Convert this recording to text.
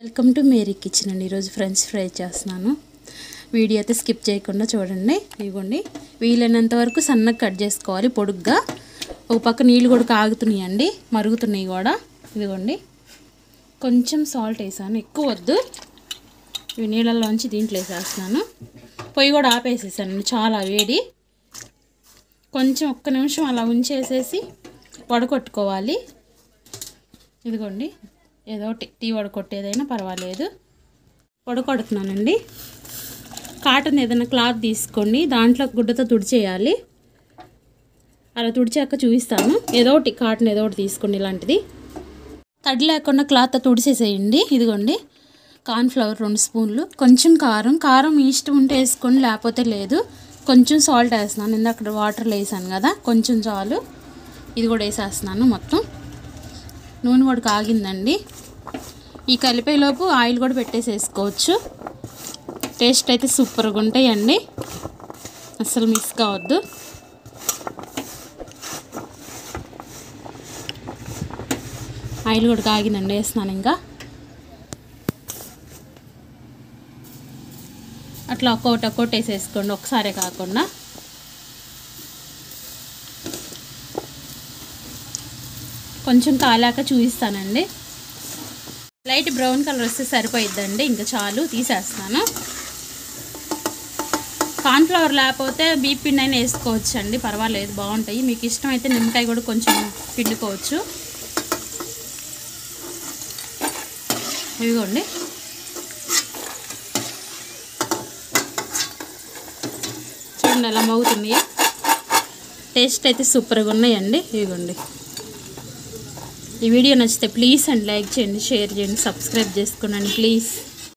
welcome to Mary kitchen అండి ఈరోజు French fry చేస్తున్నాను వీడియో అయితే స్కిప్ చేయకుండా చూడండి ఇదిగోండి వీలైనంత వరకు సన్నగా కట్ చేసుకోవాలి పొడుగ్గా ఒక పక్క నీళ్ళు కూడా కాగుతున్నాయండి మరుగుతున్నాయి కూడా ఇదిగోండి కొంచెం సాల్ట్ వేసాను ఎక్కువ వద్దు ఇవి నీళ్ళల్లోంచి దీంట్లో వేసేస్తున్నాను పొయ్యి కూడా ఆపేసేసాను చాలా వేడి కొంచెం ఒక్క నిమిషం అలా ఉంచేసేసి వడకొట్టుకోవాలి ఇదిగోండి ఏదో ఒకటి టీ వడకొట్టేదైనా పర్వాలేదు వడకొడుతున్నానండి కాటన్ ఏదైనా క్లాత్ తీసుకోండి దాంట్లో గుడ్డతో తుడిచేయాలి అలా తుడిచాక చూపిస్తాను ఏదో ఒకటి కాటన్ ఏదో ఒకటి తీసుకోండి ఇలాంటిది తడి లేకుండా క్లాత్ తుడిచేసేయండి ఇదిగోండి కార్న్ఫ్లవర్ రెండు స్పూన్లు కొంచెం కారం కారం మీ ఇష్టం ఉంటే వేసుకోండి లేకపోతే లేదు కొంచెం సాల్ట్ వేస్తున్నాను ఇందాక వాటర్లో వేసాను కదా కొంచెం చాలు ఇది కూడా వేసేస్తున్నాను మొత్తం నూనె కూడా కాగిందండి ఈ కలిపేలోపు ఆయిల్ కూడా పెట్టేసేసుకోవచ్చు టేస్ట్ అయితే సూపర్గా ఉంటాయండి అస్సలు మిస్ కావద్దు ఆయిల్ కూడా కాగిందండి వేస్తున్నాను ఇంకా అట్లా ఒక్కొక్కటి ఒక్కొక్కటి వేసేసుకోండి ఒకసారే కాకుండా కొంచెం కాలాక చూపిస్తానండి లైట్ బ్రౌన్ కలర్ వస్తే సరిపోయిద్దండి ఇంకా చాలు తీసేస్తాను కార్న్ఫ్లవర్ లేకపోతే బీప్ పిండి అయినా వేసుకోవచ్చు అండి పర్వాలేదు బాగుంటాయి మీకు ఇష్టమైతే నిమ్మకాయ కూడా కొంచెం పిండుకోవచ్చు ఇదిగోండి చూడండి ఎలా మోగుతున్నాయో టేస్ట్ అయితే సూపర్గా ఉన్నాయండి ఇదిగోండి ఈ వీడియో నచ్చితే ప్లీజ్ అండ్ లైక్ చేయండి షేర్ చేయండి సబ్స్క్రైబ్ చేసుకోండి ప్లీజ్